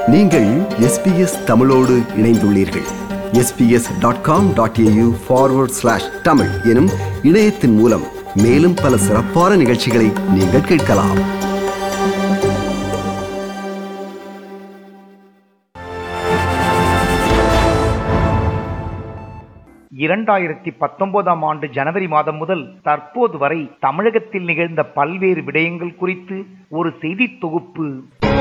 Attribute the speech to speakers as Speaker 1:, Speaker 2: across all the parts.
Speaker 1: நீங்கள் எஸ்பிஎஸ் தமிழோடு இணைந்துள்ளீர்கள் SBS dot com dot AU forward slash Tamil எனும் இணையத்தின் மூலம் மேலும் பல சிறப்பான நிகழ்ச்சிகளை நீங்கள் கேட்கலாம்
Speaker 2: இரண்டாயிரத்தி பத்தொன்பதாம் ஆண்டு ஜனவரி மாதம் முதல் தற்போது வரை தமிழகத்தில் நிகழ்ந்த பல்வேறு விடயங்கள் குறித்து ஒரு செய்தி தொகுப்பு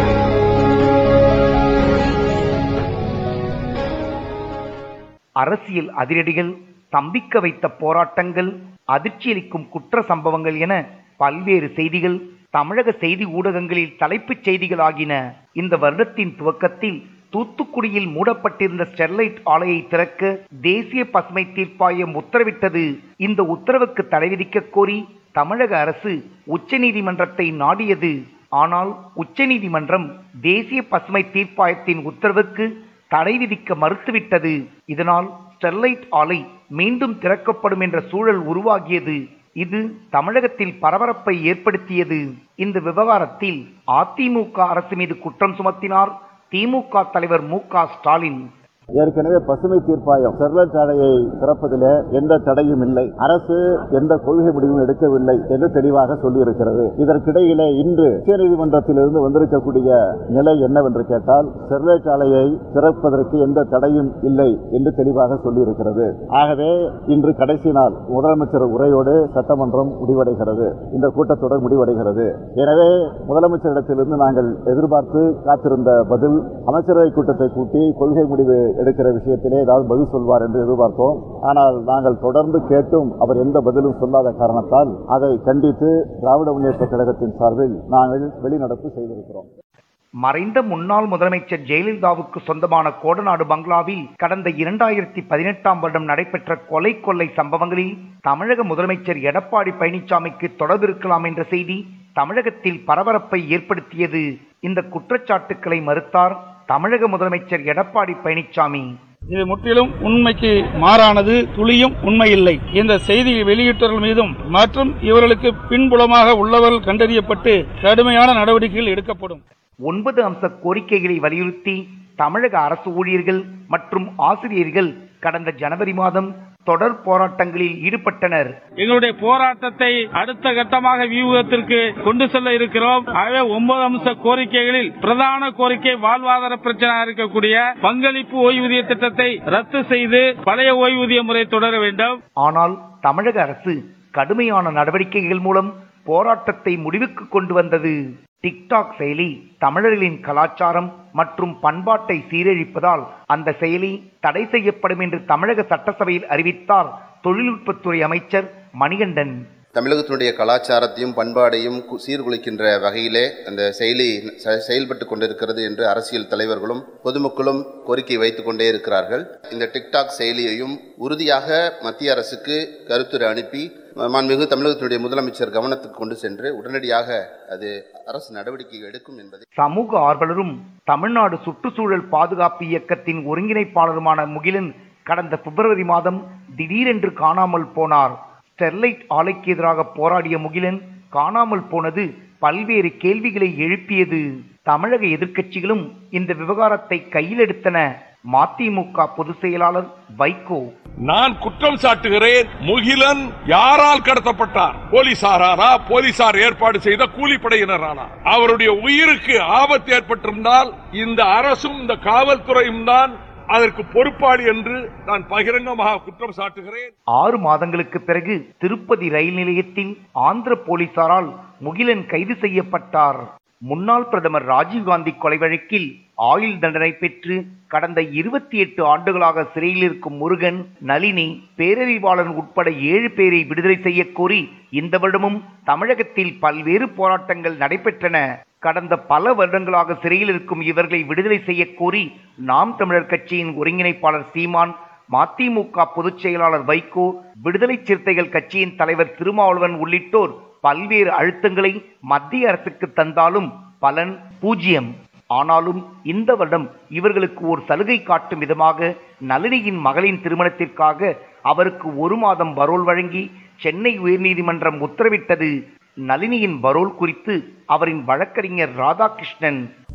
Speaker 2: அரசியல் அதிரடிகள் ஸ்தம்பிக்க வைத்த போராட்டங்கள் அதிர்ச்சியளிக்கும் குற்ற சம்பவங்கள் என பல்வேறு செய்திகள் தமிழக செய்தி ஊடகங்களில் தலைப்புச் செய்திகளாகின இந்த வருடத்தின் துவக்கத்தில் தூத்துக்குடியில் மூடப்பட்டிருந்த ஸ்டெர்லைட் ஆலையை திறக்க தேசிய பசுமை தீர்ப்பாயம் உத்தரவிட்டது இந்த உத்தரவுக்கு தடை விதிக்க கோரி தமிழக அரசு உச்சநீதிமன்றத்தை நாடியது ஆனால் உச்சநீதிமன்றம் தேசிய பசுமை தீர்ப்பாயத்தின் உத்தரவுக்கு தடை விதிக்க மறுத்துவிட்டது இதனால் ஸ்டெர்லைட் ஆலை மீண்டும் திறக்கப்படும் என்ற சூழல் உருவாகியது இது தமிழகத்தில் பரபரப்பை ஏற்படுத்தியது இந்த விவகாரத்தில் அதிமுக அரசு மீது குற்றம் சுமத்தினார் திமுக தலைவர் மு க ஸ்டாலின்
Speaker 3: ஏற்கனவே பசுமை தீர்ப்பாயம் ஸ்டெர்லைட் ஆலையை திறப்பதிலே எந்த தடையும் இல்லை அரசு எந்த கொள்கை முடிவும் எடுக்கவில்லை என்று தெளிவாக சொல்லியிருக்கிறது இதற்கிடையிலே இன்று உச்சநீதிமன்றத்திலிருந்து வந்திருக்கக்கூடிய நிலை என்னவென்று கேட்டால் ஸ்டெர்லைட் ஆலையை திறப்பதற்கு எந்த தடையும் இல்லை என்று தெளிவாக சொல்லியிருக்கிறது ஆகவே இன்று கடைசி நாள் முதலமைச்சர் உரையோடு சட்டமன்றம் முடிவடைகிறது இந்த கூட்டத்தொடர் முடிவடைகிறது எனவே முதலமைச்சரிடத்திலிருந்து நாங்கள் எதிர்பார்த்து காத்திருந்த பதில் அமைச்சரவை கூட்டத்தை கூட்டி கொள்கை முடிவு எடுக்கிற விஷயத்திலே ஏதாவது பதில் சொல்வார் என்று எதிர்பார்த்தோம் ஆனால் நாங்கள் தொடர்ந்து கேட்டும் அவர் எந்த பதிலும் சொல்லாத காரணத்தால் அதை கண்டித்து திராவிட முன்னேற்ற கழகத்தின் சார்பில் நாங்கள் வெளிநடப்பு செய்திருக்கிறோம்
Speaker 2: மறைந்த முன்னாள் முதலமைச்சர் ஜெயலலிதாவுக்கு சொந்தமான கோடநாடு பங்களாவில் கடந்த இரண்டாயிரத்தி பதினெட்டாம் வருடம் நடைபெற்ற கொலை கொள்ளை சம்பவங்களில் தமிழக முதலமைச்சர் எடப்பாடி பழனிசாமிக்கு தொடர்பு இருக்கலாம் என்ற செய்தி தமிழகத்தில் பரபரப்பை ஏற்படுத்தியது இந்த குற்றச்சாட்டுக்களை மறுத்தார் தமிழக முதலமைச்சர் எடப்பாடி பழனிசாமி
Speaker 4: இது முற்றிலும் உண்மைக்கு மாறானது துளியும் உண்மையில்லை இந்த செய்தியை வெளியிட்டவர்கள் மீதும் மற்றும் இவர்களுக்கு பின்புலமாக உள்ளவர்கள் கண்டறியப்பட்டு கடுமையான நடவடிக்கைகள் எடுக்கப்படும்
Speaker 2: ஒன்பது அம்ச கோரிக்கைகளை வலியுறுத்தி தமிழக அரசு ஊழியர்கள் மற்றும் ஆசிரியர்கள் கடந்த ஜனவரி மாதம் தொடர் போராட்டங்களில் ஈடுபட்டனர்
Speaker 4: எங்களுடைய போராட்டத்தை அடுத்த கட்டமாக வியூகத்திற்கு கொண்டு செல்ல இருக்கிறோம் ஆகவே ஒன்பது அம்ச கோரிக்கைகளில் பிரதான கோரிக்கை வாழ்வாதார பிரச்சனை இருக்கக்கூடிய பங்களிப்பு ஓய்வூதிய திட்டத்தை ரத்து செய்து பழைய ஓய்வூதிய முறை தொடர வேண்டும்
Speaker 2: ஆனால் தமிழக அரசு கடுமையான நடவடிக்கைகள் மூலம் போராட்டத்தை முடிவுக்கு கொண்டு வந்தது டிக்டாக் செயலி தமிழர்களின் கலாச்சாரம் மற்றும் பண்பாட்டை சீரழிப்பதால் அந்த செயலி தடை செய்யப்படும் என்று தமிழக சட்டசபையில் அறிவித்தார் தொழில்நுட்பத்துறை அமைச்சர் மணிகண்டன்
Speaker 5: தமிழகத்தினுடைய கலாச்சாரத்தையும் பண்பாடையும் கு- சீர்குலைக்கின்ற வகையிலே அந்த செயலி செ- செயல்பட்டு கொண்டிருக்கிறது என்று அரசியல் தலைவர்களும் பொதுமக்களும் கோரிக்கை வைத்துக் கொண்டே இருக்கிறார்கள் இந்த டிக்டாக் செயலியையும் உறுதியாக மத்திய அரசுக்கு கருத்துரை அனுப்பி ம- மாண்புமிகு தமிழகத்தினுடைய முதலமைச்சர் கவனத்துக்கு கொண்டு சென்று உடனடியாக அது அரசு நடவடிக்கை எடுக்கும் என்பதை
Speaker 2: சமூக ஆர்வலரும் தமிழ்நாடு சுற்றுச்சூழல் பாதுகாப்பு இயக்கத்தின் ஒருங்கிணைப்பாளருமான முகிலன் கடந்த பிப்ரவரி மாதம் திடீரென்று காணாமல் போனார் ஸ்டெர்லைட் ஆலைக்கு எதிராக போராடிய முகிலன் காணாமல் போனது பல்வேறு கேள்விகளை எழுப்பியது தமிழக எதிர்க்கட்சிகளும் இந்த விவகாரத்தை கையில் எடுத்தன மதிமுக பொதுச் செயலாளர் வைகோ
Speaker 6: நான் குற்றம் சாட்டுகிறேன் முகிலன் யாரால் கடத்தப்பட்டார் போலீசாராரா போலீசார் ஏற்பாடு செய்த கூலிப்படையினரானா அவருடைய உயிருக்கு ஆபத்து ஏற்பட்டிருந்தால் இந்த அரசும் இந்த காவல்துறையும் தான் அதற்கு பொறுப்பாளி என்று நான் பகிரங்கமாக குற்றம் சாட்டுகிறேன்
Speaker 2: ஆறு மாதங்களுக்கு பிறகு திருப்பதி ரயில் நிலையத்தில் ஆந்திர போலீசாரால் முகிலன் கைது செய்யப்பட்டார் முன்னாள் பிரதமர் ராஜீவ்காந்தி கொலை வழக்கில் ஆயுள் தண்டனை பெற்று கடந்த இருபத்தி எட்டு ஆண்டுகளாக சிறையில் இருக்கும் முருகன் நளினி பேரறிவாளன் உட்பட ஏழு பேரை விடுதலை செய்யக் கோரி இந்த வருடமும் தமிழகத்தில் பல்வேறு போராட்டங்கள் நடைபெற்றன கடந்த பல வருடங்களாக சிறையில் இருக்கும் இவர்களை விடுதலை செய்யக் கோரி நாம் தமிழர் கட்சியின் ஒருங்கிணைப்பாளர் சீமான் மதிமுக பொதுச் செயலாளர் வைகோ விடுதலை சிறுத்தைகள் கட்சியின் தலைவர் திருமாவளவன் உள்ளிட்டோர் பல்வேறு அழுத்தங்களை மத்திய அரசுக்கு தந்தாலும் பலன் பூஜ்யம் ஆனாலும் இந்த வருடம் இவர்களுக்கு ஒரு சலுகை காட்டும் விதமாக நளினியின் மகளின் திருமணத்திற்காக அவருக்கு ஒரு மாதம் பரோல் வழங்கி சென்னை உயர்நீதிமன்றம் உத்தரவிட்டது நளினியின் பரோல் குறித்து அவரின் வழக்கறிஞர் ராதாகிருஷ்ணன்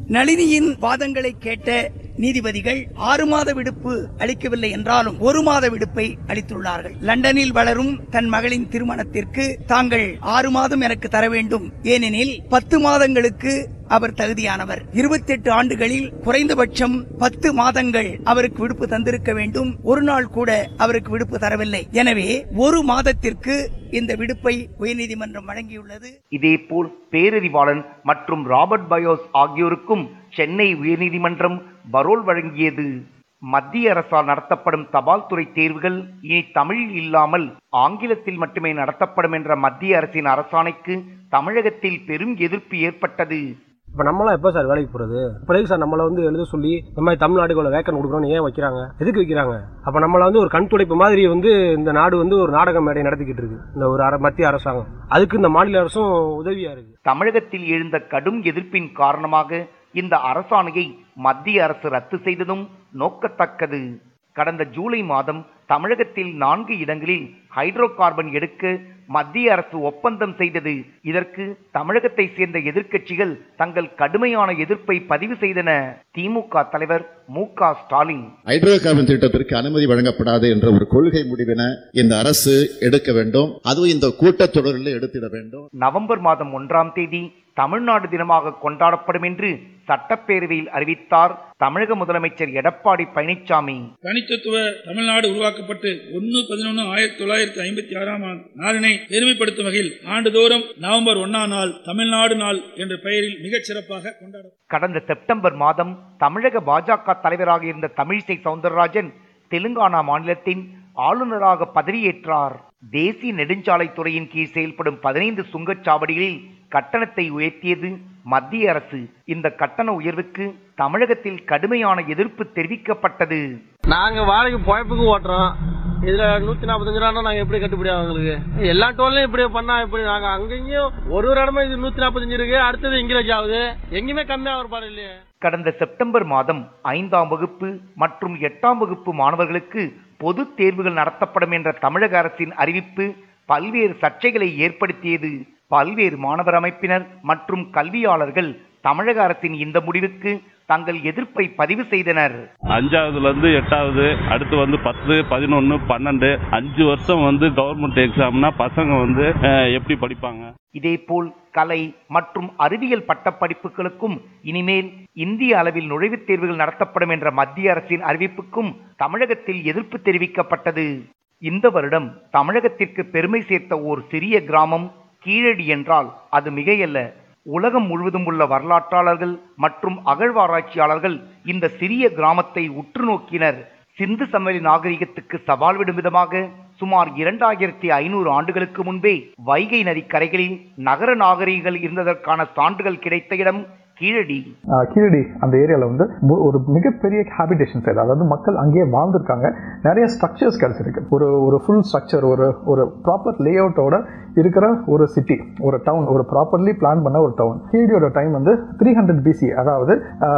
Speaker 7: நளினியின் வாதங்களை கேட்ட நீதிபதிகள் ஆறு மாத விடுப்பு அளிக்கவில்லை என்றாலும் ஒரு மாத விடுப்பை அளித்துள்ளார்கள் லண்டனில் வளரும் தன் மகளின் திருமணத்திற்கு தாங்கள் ஆறு மாதம் எனக்கு தர வேண்டும் ஏனெனில் பத்து மாதங்களுக்கு அவர் தகுதியானவர் இருபத்தி எட்டு ஆண்டுகளில் குறைந்தபட்சம் பத்து மாதங்கள் அவருக்கு விடுப்பு தந்திருக்க வேண்டும் ஒரு நாள் கூட அவருக்கு விடுப்பு தரவில்லை எனவே ஒரு மாதத்திற்கு இந்த விடுப்பை உயர்நீதிமன்றம் வழங்கியுள்ளது
Speaker 2: இதேபோல் பேரறிவாளன் மற்றும் ராபர்ட் பயோஸ் ஆகியோருக்கும் சென்னை உயர்நீதிமன்றம் பரோல் வழங்கியது மத்திய அரசால் நடத்தப்படும் தபால் துறை தேர்வுகள் இனி தமிழில் இல்லாமல் ஆங்கிலத்தில் மட்டுமே நடத்தப்படும் என்ற மத்திய அரசின் அரசாணைக்கு தமிழகத்தில் பெரும் எதிர்ப்பு ஏற்பட்டது
Speaker 8: இப்போ நம்மளாம் எப்போ சார் வேலைக்கு போகிறது பிறகு சார் நம்மளை வந்து எழுத சொல்லி இந்த மாதிரி தமிழ்நாடுக்குள்ள வேக்கன் கொடுக்கணும்னு ஏன் வைக்கிறாங்க எதுக்கு வைக்கிறாங்க அப்போ நம்மளை வந்து ஒரு கண் துடைப்பு மாதிரி வந்து இந்த நாடு வந்து ஒரு நாடக மேடை நடத்திக்கிட்டு இருக்கு இந்த ஒரு அர மத்திய அரசாங்கம் அதுக்கு இந்த மாநில அரசும் உதவியாக இருக்கு
Speaker 2: தமிழகத்தில் எழுந்த கடும் எதிர்ப்பின் காரணமாக இந்த அரசாணையை மத்திய அரசு ரத்து செய்ததும் நோக்கத்தக்கது கடந்த ஜூலை மாதம் தமிழகத்தில் நான்கு இடங்களில் ஹைட்ரோ கார்பன் எடுக்க மத்திய அரசு ஒப்பந்தம் செய்தது இதற்கு தமிழகத்தை சேர்ந்த எதிர்க்கட்சிகள் தங்கள் கடுமையான எதிர்ப்பை பதிவு செய்தன திமுக தலைவர் மு க ஸ்டாலின்
Speaker 3: ஹைட்ரோ கார்பன் திட்டத்திற்கு அனுமதி வழங்கப்படாது என்ற ஒரு கொள்கை முடிவினை இந்த அரசு எடுக்க வேண்டும் அதுவும் இந்த கூட்டத்தொடரில் எடுத்திட வேண்டும்
Speaker 2: நவம்பர் மாதம் ஒன்றாம் தேதி தமிழ்நாடு தினமாக கொண்டாடப்படும் என்று சட்டப்பேரவையில் அறிவித்தார் தமிழக முதலமைச்சர் எடப்பாடி பழனிசாமி
Speaker 4: தனித்தத்துவ தமிழ்நாடு உருவாக்கப்பட்டு ஒன்னு பதினொன்னு ஆயிரத்தி தொள்ளாயிரத்தி ஐம்பத்தி ஆறாம் நாளினை பெருமைப்படுத்தும் வகையில் ஆண்டுதோறும் நவம்பர் ஒன்னாம் நாள் தமிழ்நாடு நாள் என்ற பெயரில் மிகச் சிறப்பாக கொண்டாடும்
Speaker 2: கடந்த செப்டம்பர் மாதம் தமிழக பாஜக தலைவராக இருந்த தமிழிசை சவுந்தரராஜன் தெலுங்கானா மாநிலத்தின் ஆளுநராக பதவியேற்றார் தேசிய நெடுஞ்சாலைத்துறையின் கீழ் செயல்படும் பதினைந்து சுங்கச்சாவடிகளில் கட்டணத்தை உயர்த்தியது மத்திய அரசு இந்த கட்டண உயர்வுக்கு தமிழகத்தில் கடுமையான எதிர்ப்பு தெரிவிக்கப்பட்டது
Speaker 8: நாங்க வாடகை பொழப்புக்கு ஓட்டுறோம் இதுல நூத்தி நாற்பத்தஞ்சு ரூபா நாங்க எப்படி கட்டுப்படி அவங்களுக்கு எல்லா டோல்லையும் இப்படி பண்ணா இப்படி நாங்க அங்கேயும் ஒரு ஒரு இடமா இது நூத்தி நாற்பத்தஞ்சு இருக்கு அடுத்தது இங்கிலீஷ் ஆகுது எங்கேயுமே கம்மியா ஒரு பாடு இல்லையே
Speaker 2: கடந்த செப்டம்பர் மாதம் ஐந்தாம் வகுப்பு மற்றும் எட்டாம் வகுப்பு மாணவர்களுக்கு பொது தேர்வுகள் நடத்தப்படும் என்ற தமிழக அரசின் அறிவிப்பு பல்வேறு சர்ச்சைகளை ஏற்படுத்தியது பல்வேறு மாணவர் அமைப்பினர் மற்றும் கல்வியாளர்கள் தமிழக அரசின் இந்த முடிவுக்கு தங்கள் எதிர்ப்பை பதிவு செய்தனர்
Speaker 9: அஞ்சாவதுல இருந்து எட்டாவது அடுத்து வந்து பத்து பதினொன்னு பன்னெண்டு அஞ்சு வருஷம் வந்து கவர்மெண்ட் எக்ஸாம்னா பசங்க வந்து அஹ், எப்படி படிப்பாங்க
Speaker 2: இதேபோல் கலை மற்றும் அறிவியல் பட்டப்படிப்புகளுக்கும் இனிமேல் இந்திய அளவில் நுழைவுத் தேர்வுகள் நடத்தப்படும் என்ற மத்திய அரசின் அறிவிப்புக்கும் தமிழகத்தில் எதிர்ப்பு தெரிவிக்கப்பட்டது இந்த வருடம் தமிழகத்திற்கு பெருமை சேர்த்த ஓர் சிறிய கிராமம் கீழடி என்றால் அது மிகையல்ல உலகம் முழுவதும் உள்ள வரலாற்றாளர்கள் மற்றும் அகழ்வாராய்ச்சியாளர்கள் இந்த சிறிய கிராமத்தை உற்று நோக்கினர் சிந்து சமவெளி நாகரிகத்துக்கு சவால் விடும் விதமாக சுமார் இரண்டாயிரத்தி ஐநூறு ஆண்டுகளுக்கு முன்பே வைகை நதி கரைகளில் நகர நாகரிகங்கள் இருந்ததற்கான சான்றுகள் கிடைத்த இடம் கீழடி
Speaker 10: ஆஹ் கீழடி அந்த ஏரியாவில் வந்து மு- ஒரு மிகப்பெரிய ஹேபிடேஷன் சைடு அதாவது மக்கள் அங்கேயே வாழ்ந்திருக்காங்க நிறைய ஸ்ட்ரக்சர்ஸ் கிடைச்சிருக்கு ஒரு ஒரு ஃபுல் ஸ்ட்ரக்சர் ஒரு ஒரு ப்ராப்பர் லே அவுட்டோட இருக்கிற ஒரு சிட்டி ஒரு டவுன் ஒரு ப்ராப்பர்லி பிளான் பண்ண ஒரு டவுன் கீழடியோட டைம் வந்து த்ரீ ஹண்ட்ரட் பிசி அதாவது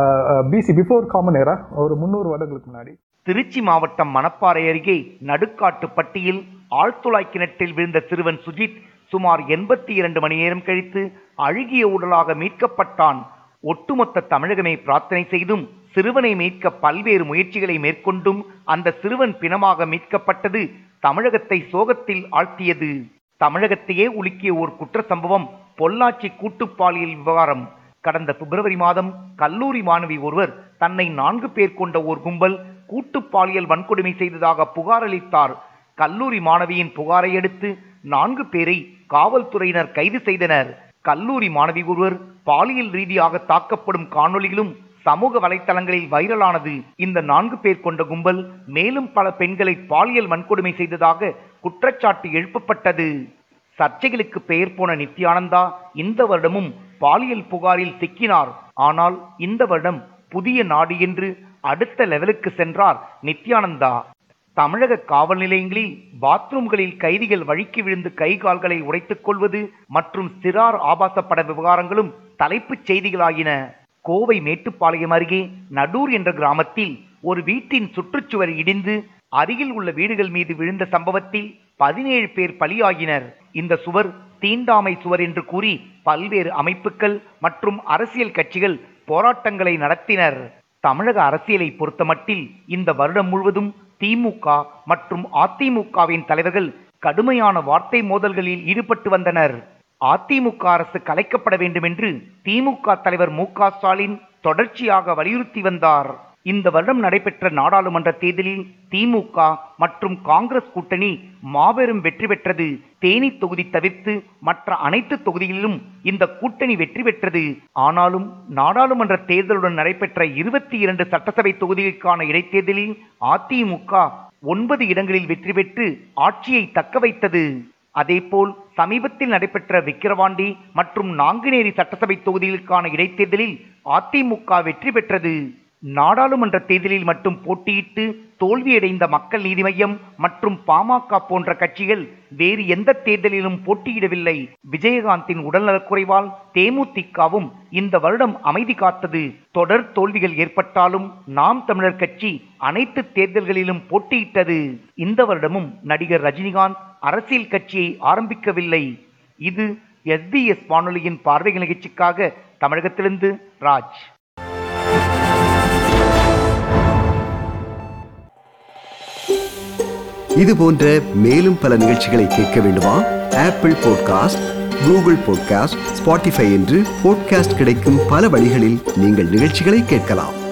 Speaker 10: பிசி பிஃபோர் காமன் ஏரா ஒரு முந்நூறு வருடங்களுக்கு முன்னாடி
Speaker 2: திருச்சி மாவட்டம் மணப்பாறை அருகே நடுக்காட்டுப்பட்டியில் ஆழ்துளாய் கிணற்றில் விழுந்த சிறுவன் சுஜித் சுமார் எண்பத்தி இரண்டு மணி நேரம் கழித்து அழுகிய உடலாக மீட்கப்பட்டான் ஒட்டுமொத்த தமிழகமே பிரார்த்தனை செய்தும் சிறுவனை மீட்க பல்வேறு முயற்சிகளை மேற்கொண்டும் அந்த சிறுவன் பிணமாக மீட்கப்பட்டது தமிழகத்தை சோகத்தில் ஆழ்த்தியது தமிழகத்தையே உலுக்கிய ஒரு குற்ற சம்பவம் பொள்ளாச்சி கூட்டுப்பாலியல் விவகாரம் கடந்த பிப்ரவரி மாதம் கல்லூரி மாணவி ஒருவர் தன்னை நான்கு பேர் கொண்ட ஒரு கும்பல் கூட்டு பாலியல் வன்கொடுமை செய்ததாக புகார் அளித்தார் கல்லூரி மாணவியின் புகாரை அடுத்து நான்கு பேரை காவல்துறையினர் கைது செய்தனர் கல்லூரி மாணவி ஒருவர் பாலியல் ரீதியாக தாக்கப்படும் காணொளிகளும் சமூக வலைத்தளங்களில் வைரலானது இந்த நான்கு பேர் கொண்ட கும்பல் மேலும் பல பெண்களை பாலியல் வன்கொடுமை செய்ததாக குற்றச்சாட்டு எழுப்பப்பட்டது சர்ச்சைகளுக்கு பெயர் போன நித்யானந்தா இந்த வருடமும் பாலியல் புகாரில் சிக்கினார் ஆனால் இந்த வருடம் புதிய நாடு என்று அடுத்த லெவலுக்கு சென்றார் நித்யானந்தா தமிழக காவல் நிலையங்களில் பாத்ரூம்களில் கைதிகள் வழுக்கி விழுந்து கை கால்களை உடைத்துக் கொள்வது மற்றும் சிறார் ஆபாச பட விவகாரங்களும் தலைப்புச் செய்திகளாகின கோவை மேட்டுப்பாளையம் அருகே நடூர் என்ற கிராமத்தில் ஒரு வீட்டின் சுற்றுச்சுவர் இடிந்து அருகில் உள்ள வீடுகள் மீது விழுந்த சம்பவத்தில் பதினேழு பேர் பலியாகினர் இந்த சுவர் தீண்டாமை சுவர் என்று கூறி பல்வேறு அமைப்புகள் மற்றும் அரசியல் கட்சிகள் போராட்டங்களை நடத்தினர் தமிழக அரசியலை பொறுத்தமட்டில் இந்த வருடம் முழுவதும் திமுக மற்றும் அதிமுகவின் தலைவர்கள் கடுமையான வார்த்தை மோதல்களில் ஈடுபட்டு வந்தனர் அதிமுக அரசு கலைக்கப்பட வேண்டும் என்று திமுக தலைவர் மு க ஸ்டாலின் தொடர்ச்சியாக வலியுறுத்தி வந்தார் இந்த வருடம் நடைபெற்ற நாடாளுமன்ற தேர்தலில் திமுக மற்றும் காங்கிரஸ் கூட்டணி மாபெரும் வெற்றி பெற்றது தேனி தொகுதி தவிர்த்து மற்ற அனைத்து தொகுதிகளிலும் இந்த கூட்டணி வெற்றி பெற்றது ஆனாலும் நாடாளுமன்ற தேர்தலுடன் நடைபெற்ற இருபத்தி இரண்டு சட்டசபை தொகுதிகளுக்கான இடைத்தேர்தலில் அதிமுக ஒன்பது இடங்களில் வெற்றி பெற்று ஆட்சியை தக்க வைத்தது அதேபோல் சமீபத்தில் நடைபெற்ற விக்கிரவாண்டி மற்றும் நாங்குநேரி சட்டசபை தொகுதிகளுக்கான இடைத்தேர்தலில் அதிமுக வெற்றி பெற்றது நாடாளுமன்ற தேர்தலில் மட்டும் போட்டியிட்டு தோல்வியடைந்த மக்கள் நீதி மய்யம் மற்றும் பாமக போன்ற கட்சிகள் வேறு எந்த தேர்தலிலும் போட்டியிடவில்லை விஜயகாந்தின் உடல்நலக்குறைவால் தேமுதிகவும் இந்த வருடம் அமைதி காத்தது தொடர் தோல்விகள் ஏற்பட்டாலும் நாம் தமிழர் கட்சி அனைத்து தேர்தல்களிலும் போட்டியிட்டது இந்த வருடமும் நடிகர் ரஜினிகாந்த் அரசியல் கட்சியை ஆரம்பிக்கவில்லை இது எஸ்பிஎஸ் வானொலியின் பார்வை நிகழ்ச்சிக்காக தமிழகத்திலிருந்து ராஜ்
Speaker 1: இது போன்ற மேலும் பல நிகழ்ச்சிகளை கேட்க வேண்டுமா Apple podcast Google podcast Spotify என்று பாட்காஸ்ட் கிடைக்கும் பல வழிகளில் நீங்கள் நிகழ்ச்சிகளை கேட்கலாம்